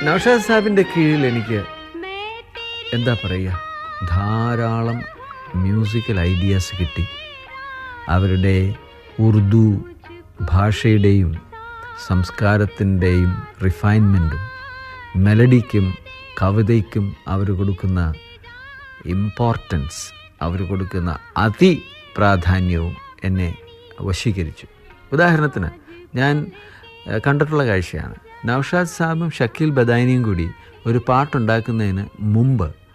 നൗഷാദ് സാഹിബിൻ്റെ കീഴിൽ എനിക്ക് എന്താ പറയുക ധാരാളം മ്യൂസിക്കൽ ഐഡിയാസ് കിട്ടി അവരുടെ ഉറുദു ഭാഷയുടെയും സംസ്കാരത്തിൻ്റെയും റിഫൈൻമെൻറ്റും മെലഡിക്കും കവിതയ്ക്കും അവർ കൊടുക്കുന്ന ഇമ്പോർട്ടൻസ് അവർ കൊടുക്കുന്ന അതി പ്രാധാന്യവും എന്നെ വശീകരിച്ചു ഉദാഹരണത്തിന് ഞാൻ ഏഹ്, കണ്ടിട്ടുള്ള കാഴ്ചയാണ് നൗഷാദ് സാബും ഷക്കീൽ ബദാനിയും കൂടി ഒരു പാട്ടുണ്ടാക്കുന്നതിന് മുമ്പ്